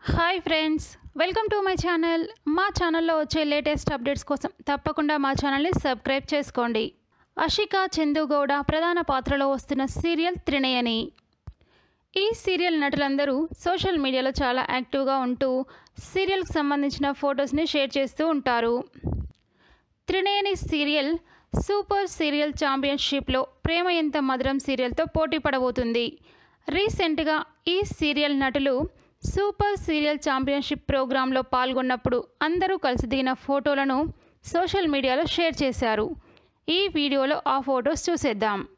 hi friends welcome to my channel మా ఛానల్లో వచ్చే లేటెస్ట్ అప్డేట్స్ కోసం తప్పకుండా మా ఛానల్ని సబ్స్క్రైబ్ చేసుకోండి అషిక చందుగౌడ ప్రధాన పాత్రలో వస్తున్న సీరియల్ త్రినయని ఈ సీరియల్ నటులందరూ సోషల్ మీడియాలో చాలా యాక్టివ్గా ఉంటూ సీరియల్కి సంబంధించిన ఫొటోస్ని షేర్ చేస్తూ ఉంటారు త్రినయని సీరియల్ సూపర్ సీరియల్ ఛాంపియన్షిప్లో ప్రేమ ఎంత మధురం సీరియల్తో పోటీ పడబోతుంది రీసెంట్గా ఈ సీరియల్ నటులు సూపర్ సీరియల్ ఛాంపియన్షిప్ ప్రోగ్రాంలో పాల్గొన్నప్పుడు అందరూ కలిసి దిగిన ఫోటోలను సోషల్ మీడియాలో షేర్ చేశారు ఈ వీడియోలో ఆ ఫొటోస్ చూసేద్దాం